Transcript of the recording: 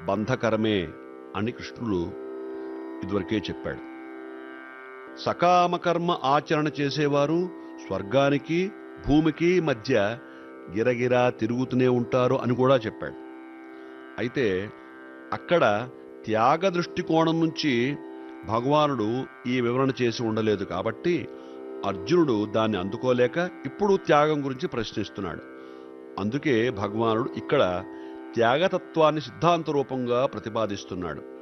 బంధకరమే అని కృష్ణుడు ఇదివరకే చెప్పాడు సకామకర్మ ఆచరణ చేసేవారు స్వర్గానికి భూమికి మధ్య గిరగిరా తిరుగుతూనే ఉంటారు అని కూడా చెప్పాడు అయితే అక్కడ త్యాగ దృష్టికోణం నుంచి భగవానుడు ఈ వివరణ చేసి ఉండలేదు కాబట్టి అర్జునుడు దాన్ని అందుకోలేక ఇప్పుడు త్యాగం గురించి ప్రశ్నిస్తున్నాడు అందుకే భగవానుడు ఇక్కడ త్యాగతత్వాన్ని సిద్ధాంత రూపంగా ప్రతిపాదిస్తున్నాడు